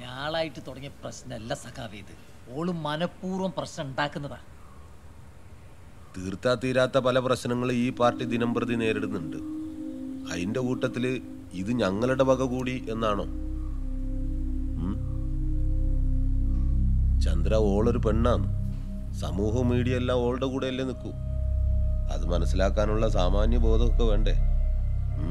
ഞാളായിട്ട് തുടങ്ങിയ പ്രശ്നമല്ല സഖാവേ ഇത് ഓള് മനഃപൂർവ്വം പ്രശ്നം ഉണ്ടാക്കുന്നതാ തീർത്താ തീരാത്ത പല പ്രശ്നങ്ങൾ ഈ പാർട്ടി ദിനം പ്രതി നേരിടുന്നുണ്ട് അതിന്റെ കൂട്ടത്തില് ഇത് ഞങ്ങളുടെ വക കൂടി എന്നാണോ ഉം? ചന്ദ്ര ഓളൊരു പെണ്ണാണ് സമൂഹ മീഡിയ എല്ലാം ഓളുടെ കൂടെ അല്ലേ നിൽക്കൂ അത് മനസ്സിലാക്കാനുള്ള സാമാന്യ ബോധമൊക്കെ വേണ്ടേ ഉം?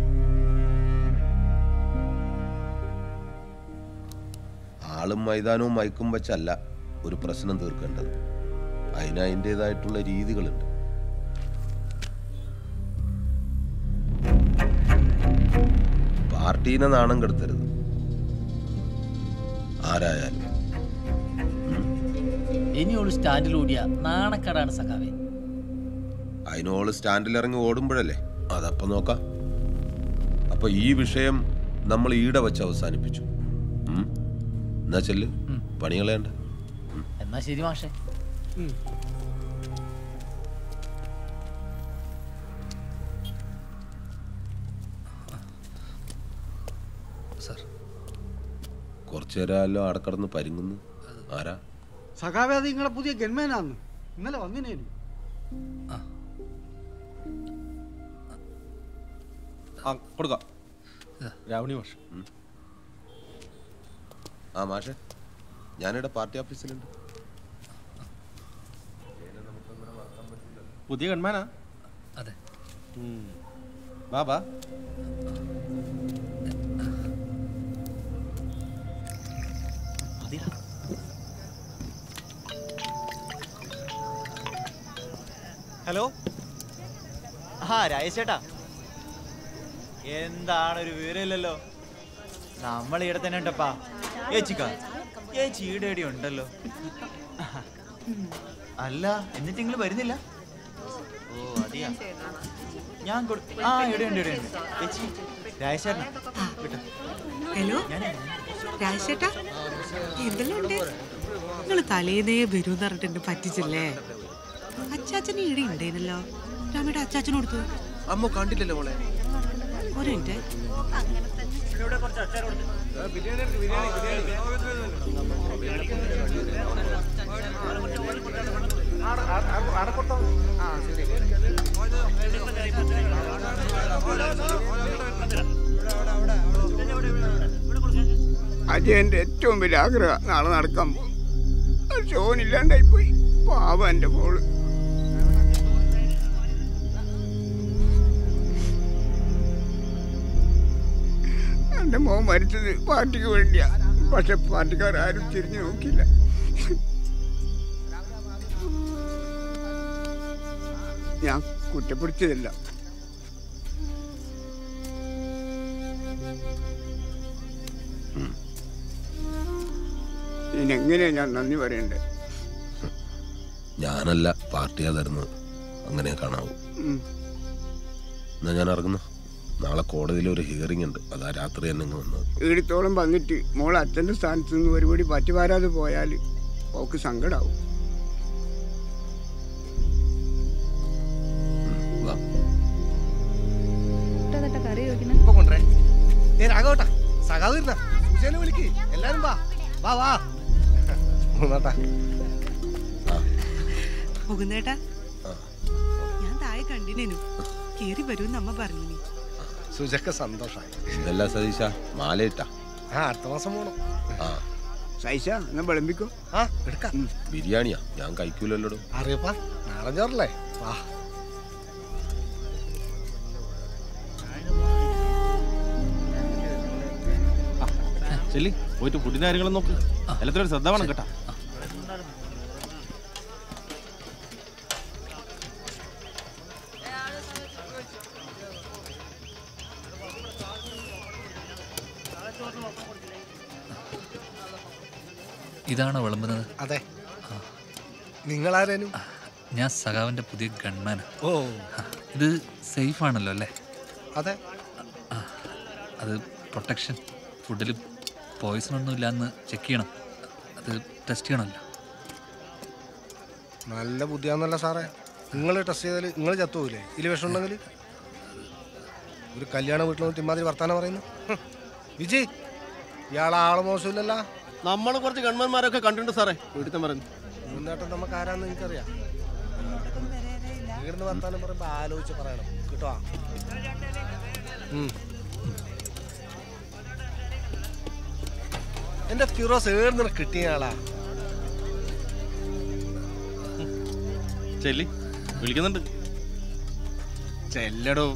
ആളും മൈതാനവും മയക്കും വെച്ചല്ല ഒരു പ്രശ്നം തീർക്കേണ്ടത് അതിന് അതിൻ്റെതായിട്ടുള്ള രീതികളുണ്ട് പാർട്ടീനെ നാണം കെടുത്തരുത് ആരായാലും ഇനി ഓള് സ്റ്റാൻഡിൽ ഓടിയ നാണക്കേടാണ് സഖാവേ അതിനോള് സ്റ്റാൻഡിലിറങ്ങി ഓടുമ്പോഴല്ലേ അതപ്പം നോക്കാം അപ്പൊ ഈ വിഷയം നമ്മൾ ഈടെ വെച്ച് അവസാനിപ്പിച്ചു ഉം? എന്നാ ചെല്ല് പണികളേണ്ട എന്നാ ശരി മാഷേ സാർ കുറച്ചു നേരമല്ലോ അവിടെ കിടന്ന് പരിങ്ങുന്നു ആരാ സഖാവേ അത് നിങ്ങളെ പുതിയ ഗൺമാനാന്ന് ഇന്നലെ വന്നിനേനു ആ കൊടുക്കാം രാവണി മാഷ് ആ മാഷെ ഞാനിവിടെ പാർട്ടി ഓഫീസിലുണ്ട് പുതിയ ഗൺമാനാ അതെ വാ വാ ഹലോ ആ രാജേഷ് ചേട്ടാ എന്താണ് ഒരു വിവരമില്ലല്ലോ നമ്മൾ ഇവിടെ തന്നെ ഉണ്ടപ്പാ ഏച്ചിക്ക ഏച്ചി ഈടെ എവിടെ ഉണ്ടല്ലോ അല്ല എന്നിട്ട് നിങ്ങൾ വരുന്നില്ല ഓ അതെയാ ഞാൻ കൊടു- ആ ഇവിടെ ഉണ്ട് ഇവിടെ ഉണ്ട് ചേച്ചി രാജേഷ് ചേട്ടനാ വിട്ടോ ഹലോ രാജേട്ടാ എന്തെല്ലാം ഉണ്ട് നിങ്ങൾ തലേന്നേ വരും പറഞ്ഞിട്ട് എന്നെ പറ്റിച്ചില്ലേ അച്ചാച്ചന് ഈടെ ഉണ്ടേനല്ലോ രാമയുടെ അച്ചാച്ചന് കൊടുത്തു അമ്മ കണ്ടില്ലല്ലോ മോളെ ഒരു മിനിറ്റ് അജയന്റെ ഏറ്റവും വലിയ ആഗ്രഹം നാളെ നടക്കാൻ പോകും ഷോനില്ലാണ്ടായി പോയി പാവ എന്റെ മോള് എന്റെ മോൻ മരിച്ചത് പാർട്ടിക്ക് വേണ്ടിയാ പക്ഷെ പാർട്ടിക്കാരും തിരിഞ്ഞു നോക്കില്ല ഞാൻ കുറ്റപ്പെടുത്തിയതല്ല ഇതിനെങ്ങനെയാ ഞാൻ നന്ദി പറയണ്ടേ ഞാനല്ല പാർട്ടിയാ തരുന്നത് അങ്ങനെ കാണാവൂ ഉം. എന്നാ ഞാൻ ഇറങ്ങുന്നു നാളെ കോടതിയിൽ ഒരു ഹിയറിംഗ് ഉണ്ട് അതാ രാത്രി തന്നെ ഇങ്ങ് വന്നത് ഈടത്തോളം വന്നിട്ട് മോൾ അച്ഛൻ്റെ സ്ഥാനത്ത് നിന്ന് ഒരുപടി പറ്റി വരാതെ പോയാൽ ഓക്ക് സങ്കടാവും ഇപ്പൊ കൊണ്ടേ ഏ രാഘവട്ടാ സഖാവ് ഇരുന്നാ സുശേനെ വിളിക്ക് എല്ലാരും വാ വാ വാ മൂന്നാട്ടാ മുകുന്ദേട്ടാ ഞാൻ താഴെ കണ്ടിനേനു കേറി വരൂന്ന് അമ്മ പറഞ്ഞു സുജക്ക് സന്തോഷായി ഇതല്ല സതീശ മാലയിട്ടാ ആ അടുത്ത മാസം പോണം ആ സൈസ എന്നാ വിളമ്പിക്കോ ആ എടുക്കാം ബിരിയാണിയാ ഞാൻ കഴിക്കൂലല്ലോ അറിയപ്പാ നാളെ ചോറല്ലേ വാ ചെല്ലി പോയിട്ട് ഫുഡിന്റെ കാര്യങ്ങളും നോക്ക് എല്ലാത്തിനും ഒരു ശ്രദ്ധ വേണം കേട്ടാ ഇതാണോ വിളമ്പുന്നത് അതെ നിങ്ങളാരേനും ഞാൻ സഖാവിൻ്റെ പുതിയ ഗൺമാനാ ഓ ഇത് സേഫ് ആണല്ലോ അല്ലേ അതെ അത് പ്രൊട്ടക്ഷൻ ഫുഡിൽ പോയിസൺ ഒന്നും ഇല്ലാന്ന് ചെക്ക് ചെയ്യണം അത് ടെസ്റ്റ് ചെയ്യണമല്ലോ നല്ല ബുദ്ധിയാന്നല്ല സാറേ നിങ്ങൾ ടെസ്റ്റ് ചെയ്താൽ നിങ്ങൾ ചത്തുപോയില്ലേ ഇതിൽ വിഷം ഉണ്ടെങ്കിൽ ഒരു കല്യാണ വീട്ടിൽ വന്നിട്ട് ഇമാതിരി വർത്താനം പറയുന്നു ഹും. വിജയ് ഇയാളെ ആള് മോശമില്ലല്ലോ നമ്മൾ കുറച്ച് ഗവൺമെന്റ്മാരൊക്കെ കണ്ടിട്ടുണ്ട് സാറേ വീട്ടിൽ പറഞ്ഞു മുന്നേട്ടം നമുക്ക് ആരാന്ന് എനിക്കറിയാം ഇവിടുന്ന് വർത്താനം പറയുമ്പോ ആലോചിച്ച് പറയണം കേട്ടോ എന്റെ ഫിറോസ് ഏടുന്ന കിട്ടിയ ആളാ ചെല്ലി വിളിക്കുന്നുണ്ട് ചെല്ലടോ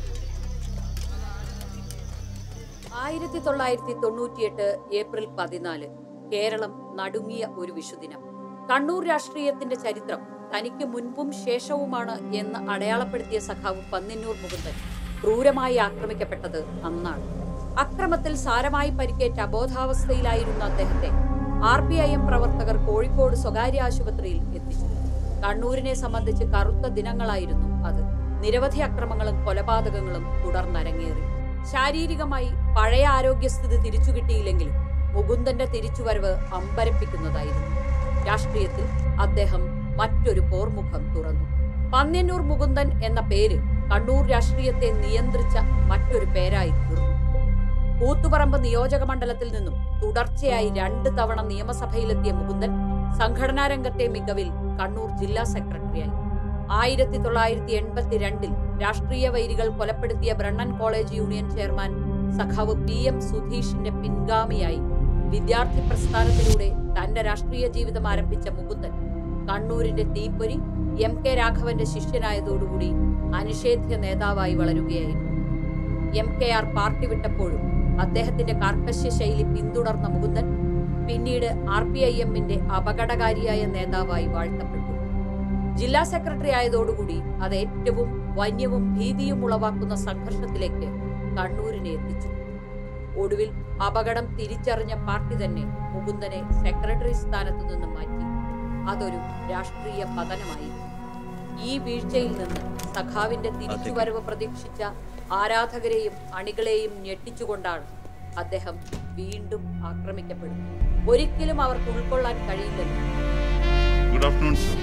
ആയിരത്തി തൊള്ളായിരത്തി തൊണ്ണൂറ്റിയെട്ട് ഏപ്രിൽ പതിനാല് കേരളം നടുങ്ങിയ ഒരു വിഷുദിനം കണ്ണൂർ രാഷ്ട്രീയത്തിന്റെ ചരിത്രം തനിക്ക് മുൻപും ശേഷവുമാണ് എന്ന് അടയാളപ്പെടുത്തിയ സഖാവ് പന്നിന്നൂർ മുകുന്ദൻ ക്രൂരമായി ആക്രമിക്കപ്പെട്ടത് അന്നാണ് അക്രമത്തിൽ സാരമായി പരിക്കേറ്റ അബോധാവസ്ഥയിലായിരുന്ന അദ്ദേഹത്തെ ആർ പി ഐ എം പ്രവർത്തകർ കോഴിക്കോട് സ്വകാര്യ ആശുപത്രിയിൽ എത്തിച്ചു കണ്ണൂരിനെ സംബന്ധിച്ച് കറുത്ത ദിനങ്ങളായിരുന്നു അത് നിരവധി അക്രമങ്ങളും കൊലപാതകങ്ങളും തുടർന്നരങ്ങേറി ശാരീരികമായി പഴയ ആരോഗ്യസ്ഥിതി തിരിച്ചു കിട്ടിയില്ലെങ്കിലും മുകുന്ദന്റെ തിരിച്ചുവരവ് അമ്പരപ്പിക്കുന്നതായിരുന്നു രാഷ്ട്രീയത്തിൽ അദ്ദേഹം മറ്റൊരു പോർമുഖം തുറന്നു പന്ന്യന്നൂർ മുകുന്ദൻ എന്ന പേര് കണ്ണൂർ രാഷ്ട്രീയത്തെ നിയന്ത്രിച്ച മറ്റൊരു പേരായി തീർന്നു കൂത്തുപറമ്പ് നിയോജക മണ്ഡലത്തിൽ നിന്നും തുടർച്ചയായി രണ്ട് തവണ നിയമസഭയിലെത്തിയ മുകുന്ദൻ സംഘടനാ രംഗത്തെ മികവിൽ കണ്ണൂർ ജില്ലാ സെക്രട്ടറിയായി ആയിരത്തി തൊള്ളായിരത്തി എൺപത്തിരണ്ടിൽ രാഷ്ട്രീയ വൈരികൾ കൊലപ്പെടുത്തിയ ബ്രണ്ണൻ കോളേജ് യൂണിയൻ ചെയർമാൻ സഖാവ് പി എം സുധീഷിന്റെ പിൻഗാമിയായി വിദ്യാർത്ഥി പ്രസ്ഥാനത്തിലൂടെ തന്റെ രാഷ്ട്രീയ ജീവിതം ആരംഭിച്ച മുകുന്ദൻ കണ്ണൂരിന്റെ തീപ്പൊരി എം കെ രാഘവന്റെ ശിഷ്യനായതോടുകൂടി അനിഷേധ്യ നേതാവായി വളരുകയായിരുന്നു എം കെ ആർ പാർട്ടി വിട്ടപ്പോഴും അദ്ദേഹത്തിന്റെ കാർക്കശ്യ ശൈലി പിന്തുടർന്ന മുകുന്ദൻ പിന്നീട് ആർ പി ഐ എമ്മിന്റെ അപകടകാരിയായ നേതാവായി വാഴ്ത്തപ്പെട്ടു ജില്ലാ സെക്രട്ടറി ആയതോടുകൂടി അത് ഏറ്റവും വന്യവും ഭീതിയും ഉളവാക്കുന്ന സംഘർഷത്തിലേക്ക് കണ്ണൂരിനെ എത്തിച്ചു ഒടുവിൽ അപകടം തിരിച്ചറിഞ്ഞ പാർട്ടി തന്നെ മുകുന്ദനെ സെക്രട്ടറി സ്ഥാനത്തു നിന്നും മാറ്റി അതൊരു രാഷ്ട്രീയ പതനമായിരുന്നു ഈ വീഴ്ചയിൽ നിന്ന് സഖാവിന്റെ തിരിച്ചുവരവ് പ്രതീക്ഷിച്ച ആരാധകരെയും അണികളെയും ഞെട്ടിച്ചുകൊണ്ടാണ് അദ്ദേഹം വീണ്ടും ആക്രമിക്കപ്പെടുന്നത് ഒരിക്കലും അവർക്ക് ഉൾക്കൊള്ളാൻ കഴിയില്ലല്ലോ ഗുഡ് ആഫ്റ്റർനൂൺ സർ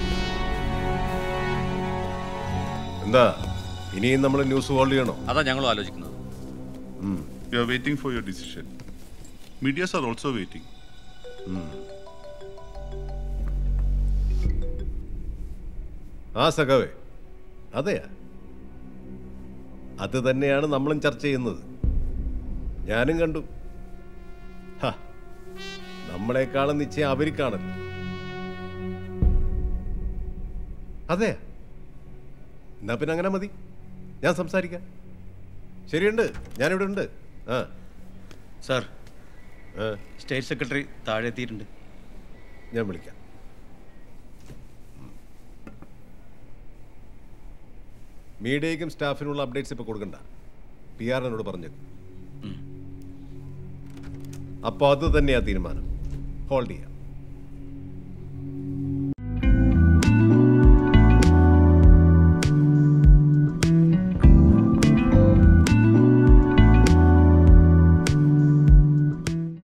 എന്താ ഇനിയും നമ്മൾ ന്യൂസ് ഹോൾഡ് ചെയ്യണോ അതാ ഞങ്ങളും ആലോചിക്കുന്നത് we are waiting for your decision medias are also waiting ആ സഖാവേ അതെയാ അത് തന്നെയാണ് നമ്മളും ചർച്ച ചെയ്യുന്നത് ഞാനും കണ്ടു ഹ, നമ്മളെക്കാളും നിശ്ചയം അവർക്കാണല്ലോ അതെയാ എന്നാ പിന്നെ അങ്ങനെ മതി ഞാൻ സംസാരിക്കാം ശരിയുണ്ട് ഞാനിവിടെ ഉണ്ട് ആ സാർ സ്റ്റേറ്റ് സെക്രട്ടറി താഴെ എത്തിയിട്ടുണ്ട് ഞാൻ വിളിക്കാം മീഡിയയ്ക്കും സ്റ്റാഫിനുള്ള അപ്ഡേറ്റ്സ് ഇപ്പോൾ കൊടുക്കണ്ട പി ആറിനോട് പറഞ്ഞേക്കും അപ്പോൾ അത് തന്നെയാ തീരുമാനം ഹോൾഡ് ചെയ്യാം